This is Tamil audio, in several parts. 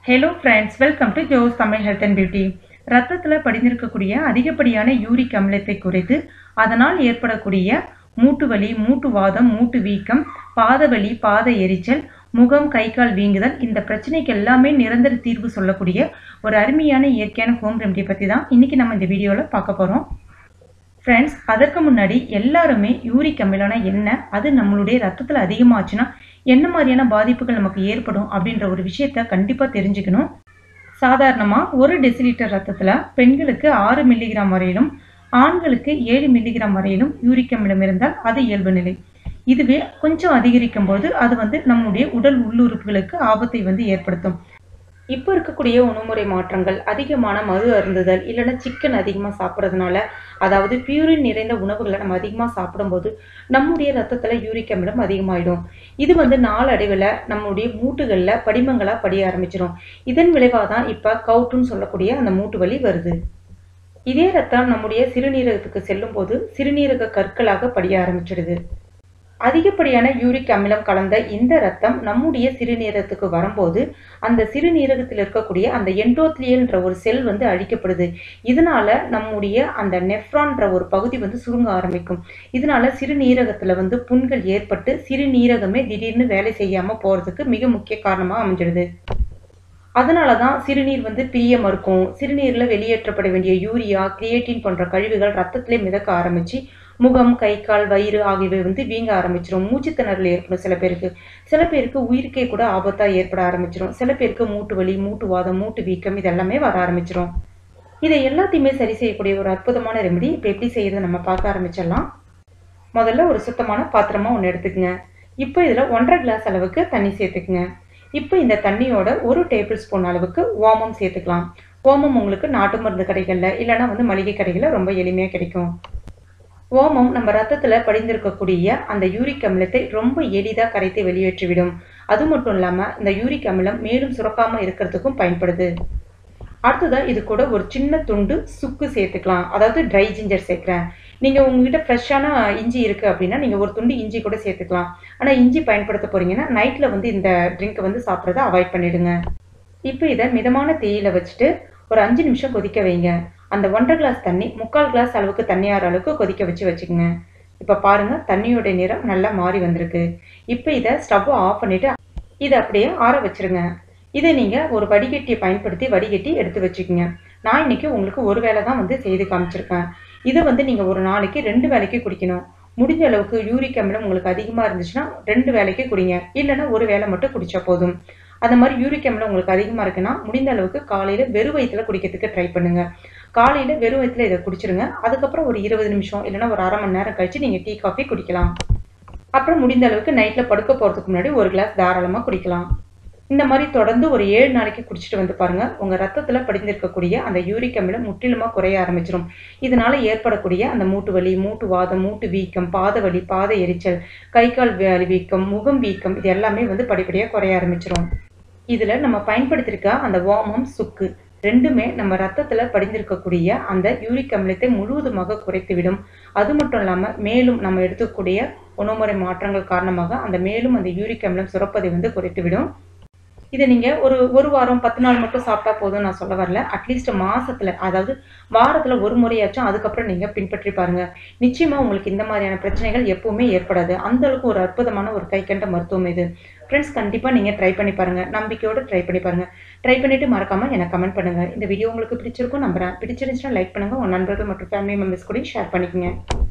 hello friends welcome to Jose Tamil health and beauty ரத்தத்தில் படிந்திருக்கக்கூடிய அதிகப்படியான யூரிக் அமிலத்தை குறைத்து அதனால் ஏற்படக்கூடிய மூட்டு வலி மூட்டு வாதம் மூட்டு வீக்கம் பாத வலி பாத எரிச்சல் முகம் கை கால் வீங்குதல் இந்த பிரச்சனைக்கு எல்லாமே நிரந்தர தீர்வு சொல்லக்கூடிய ஒரு அருமையான இயற்கையான ஹோம் ரெமடி பற்றி தான் இன்றைக்கி நம்ம இந்த வீடியோவில் பார்க்க போகிறோம் ஃப்ரெண்ட்ஸ் அதற்கு முன்னாடி எல்லாருமே யூரிக் அமிலம்னா என்ன அது நம்மளுடைய ரத்தத்தில் அதிகமாச்சுன்னா என்ன மாதிரியான பாதிப்புகள் நமக்கு ஏற்படும் அப்படின்ற ஒரு விஷயத்த கண்டிப்பாக தெரிஞ்சுக்கணும் சாதாரணமாக ஒரு டெசிலிட்டர் ரத்தத்தில் பெண்களுக்கு ஆறு மில்லிகிராம் வரையிலும் ஆண்களுக்கு ஏழு மில்லிகிராம் வரையிலும் யூரிக் அமிலம் இருந்தால் அது இயல்பு நிலை இதுவே கொஞ்சம் அதிகரிக்கும் போது அது வந்து நம்முடைய உடல் உள்ளுறுப்புகளுக்கு ஆபத்தை வந்து ஏற்படுத்தும் இப்போ இருக்கக்கூடிய உணவுமுறை மாற்றங்கள் அதிகமான மது அருந்துதல் இல்லைன்னா சிக்கன் அதிகமாக சாப்பிட்றதுனால அதாவது பியூரின் நிறைந்த உணவுகளை நம்ம அதிகமாக சாப்பிடும்போது நம்முடைய ரத்தத்தில் யூரிக் அமிலம் அதிகமாகிடும் இது வந்து நாளடைவில் நம்முடைய மூட்டுகளில் படிமங்களாக படிய ஆரம்பிச்சிடும் இதன் விளைவாக தான் இப்போ கவுட்டுன்னு சொல்லக்கூடிய அந்த மூட்டு வலி வருது இதே ரத்தம் நம்முடைய சிறுநீரகத்துக்கு செல்லும் போது சிறுநீரக கற்களாக படிய ஆரம்பிச்சிடுது அதிகப்படியான யூரிக் அமிலம் கலந்த இந்த ரத்தம் நம்முடைய சிறுநீரகத்துக்கு வரும்போது அந்த சிறுநீரகத்தில் இருக்கக்கூடிய அந்த எண்டோத்லியல்ன்ற ஒரு செல் வந்து அழிக்கப்படுது இதனால நம்முடைய அந்த நெஃப்ரான்ற ஒரு பகுதி வந்து சுருங்க ஆரம்பிக்கும் இதனால சிறுநீரகத்தில் வந்து புண்கள் ஏற்பட்டு சிறுநீரகமே திடீர்னு வேலை செய்யாமல் போகிறதுக்கு மிக முக்கிய காரணமாக அமைஞ்சிடுது அதனால தான் சிறுநீர் வந்து பிரிய மறுக்கும் சிறுநீரில் வெளியேற்றப்பட வேண்டிய யூரியா கிரியேட்டின் போன்ற கழிவுகள் ரத்தத்திலே மிதக்க ஆரம்பிச்சு முகம் கை கால் வயிறு ஆகியவை வந்து வீங்க ஆரம்பிச்சிடும் மூச்சுத்திணறல் ஏற்படும் சில பேருக்கு சில பேருக்கு உயிருக்கே கூட ஆபத்தாக ஏற்பட ஆரம்பிச்சிடும் சில பேருக்கு மூட்டு வலி மூட்டு வாதம் மூட்டு வீக்கம் இதெல்லாமே வர ஆரம்பிச்சிடும் இதை எல்லாத்தையுமே சரி செய்யக்கூடிய ஒரு அற்புதமான ரெமெடி இப்போ எப்படி செய்யறது நம்ம பார்க்க ஆரம்பிச்சிடலாம் முதல்ல ஒரு சுத்தமான பாத்திரமா ஒன்று எடுத்துக்கங்க இப்போ இதில் ஒன்றரை கிளாஸ் அளவுக்கு தண்ணி சேர்த்துக்குங்க இப்போ இந்த தண்ணியோட ஒரு டேபிள் ஸ்பூன் அளவுக்கு ஓமம் சேர்த்துக்கலாம் ஓமம் உங்களுக்கு நாட்டு மருந்து கடைகளில் இல்லைன்னா வந்து மளிகை கடைகளில் ரொம்ப எளிமையாக கிடைக்கும் ஓமம் நம்ம ரத்தத்தில் படிந்திருக்கக்கூடிய அந்த யூரிக் அமிலத்தை ரொம்ப எளிதாக கரைத்து வெளியேற்றிவிடும் அது மட்டும் இல்லாமல் இந்த யூரிக் அமிலம் மேலும் சுரக்காமல் இருக்கிறதுக்கும் பயன்படுது அடுத்ததாக இது கூட ஒரு சின்ன துண்டு சுக்கு சேர்த்துக்கலாம் அதாவது ட்ரை ஜிஞ்சர் சேர்க்குறேன் நீங்கள் உங்ககிட்ட ஃப்ரெஷ்ஷான இஞ்சி இருக்குது அப்படின்னா நீங்கள் ஒரு துண்டு இஞ்சி கூட சேர்த்துக்கலாம் ஆனால் இஞ்சி பயன்படுத்த போகிறீங்கன்னா நைட்டில் வந்து இந்த ட்ரிங்க்கை வந்து சாப்பிட்றத அவாய்ட் பண்ணிவிடுங்க இப்போ இதை மிதமான தேயில வச்சுட்டு ஒரு அஞ்சு நிமிஷம் கொதிக்க வைங்க அந்த ஒன்றரை கிளாஸ் தண்ணி முக்கால் கிளாஸ் அளவுக்கு தண்ணி ஆற அளவுக்கு கொதிக்க வச்சு வச்சுக்கோங்க இப்போ பாருங்கள் தண்ணியோட நிறம் நல்லா மாறி வந்திருக்கு இப்போ இதை ஸ்டவ்வை ஆஃப் பண்ணிவிட்டு இதை அப்படியே ஆற வச்சுருங்க இதை நீங்கள் ஒரு வடிகட்டியை பயன்படுத்தி வடிகட்டி எடுத்து வச்சுக்கோங்க நான் இன்றைக்கி உங்களுக்கு ஒரு வேளை தான் வந்து செய்து காமிச்சிருக்கேன் இதை வந்து நீங்கள் ஒரு நாளைக்கு ரெண்டு வேலைக்கு குடிக்கணும் முடிஞ்ச அளவுக்கு யூரிக் அமிலம் உங்களுக்கு அதிகமாக இருந்துச்சுன்னா ரெண்டு வேலைக்கு குடிங்க இல்லைன்னா ஒரு வேலை மட்டும் குடித்தா போதும் அந்த மாதிரி யூரிக் அமிலம் உங்களுக்கு அதிகமாக இருக்குன்னா முடிந்த அளவுக்கு காலையில் வெறும் வயிற்றில் குடிக்கிறதுக்கு ட்ரை பண்ணுங்கள் காலையில் வெறும் வயிற்றில் இதை குடிச்சிருங்க அதுக்கப்புறம் ஒரு இருபது நிமிஷம் இல்லைன்னா ஒரு அரை மணி நேரம் கழித்து நீங்கள் டீ காஃபி குடிக்கலாம் அப்புறம் முடிந்த அளவுக்கு நைட்டில் படுக்க போகிறதுக்கு முன்னாடி ஒரு கிளாஸ் தாராளமாக குடிக்கலாம் இந்த மாதிரி தொடர்ந்து ஒரு ஏழு நாளைக்கு குடிச்சிட்டு வந்து பாருங்க உங்க ரத்தத்துல படிந்திருக்கக்கூடிய அந்த யூரிக் அமிலம் முற்றிலுமா குறைய ஆரம்பிச்சிடும் இதனால ஏற்படக்கூடிய அந்த மூட்டு வலி மூட்டு வாதம் மூட்டு வீக்கம் பாத வலி பாத எரிச்சல் கை கால் வலி வீக்கம் முகம் வீக்கம் இது எல்லாமே வந்து படிப்படியாக குறைய ஆரம்பிச்சிடும் இதுல நம்ம பயன்படுத்தியிருக்க அந்த ஓமம் சுக்கு ரெண்டுமே நம்ம ரத்தத்துல படிந்திருக்கக்கூடிய அந்த யூரிக் அமிலத்தை முழுவதுமாக குறைத்துவிடும் அது மட்டும் இல்லாம மேலும் நம்ம எடுத்துக்கூடிய உணவுமுறை மாற்றங்கள் காரணமாக அந்த மேலும் அந்த யூரிக் அமிலம் சுரப்பதை வந்து குறைத்துவிடும் இதை நீங்கள் ஒரு ஒரு வாரம் பத்து நாள் மட்டும் சாப்பிட்டா போதும் நான் சொல்ல வரல அட்லீஸ்ட் மாதத்தில் அதாவது வாரத்தில் ஒரு முறையாச்சும் அதுக்கப்புறம் நீங்கள் பின்பற்றி பாருங்கள் நிச்சயமாக உங்களுக்கு இந்த மாதிரியான பிரச்சனைகள் எப்பவுமே ஏற்படாது அந்த அளவுக்கு ஒரு அற்புதமான ஒரு கைக்கண்ட மருத்துவம் இது ஃப்ரெண்ட்ஸ் கண்டிப்பாக நீங்கள் ட்ரை பண்ணி பாருங்கள் நம்பிக்கையோடு ட்ரை பண்ணி பாருங்கள் ட்ரை பண்ணிவிட்டு மறக்காமல் எனக்கு கமெண்ட் பண்ணுங்கள் இந்த வீடியோ உங்களுக்கு பிடிச்சிருக்கும் நம்புறேன் பிடிச்சிருந்துச்சுன்னா லைக் பண்ணுங்கள் உங்கள் நண்பர்கள் மற்றும் ஃபேமிலி மெம்பர்ஸ் கூட ஷேர் பண்ணிக்கோங்க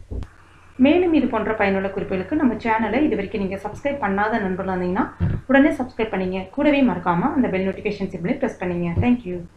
மேலும் இது போன்ற பயனுள்ள குறிப்புகளுக்கு நம்ம சேனலை இது வரைக்கும் நீங்கள் சப்ஸ்கிரைப் பண்ணாத நண்பர்களாக இருந்தீங்கன்னா உடனே சப்ஸ்கிரைப் பண்ணிங்க கூடவே மறக்காமல் அந்த பெல் நோட்டிஃபிகேஷன் சிம்பிளை ப்ரெஸ் பண்ணிங்க தேங்க்யூ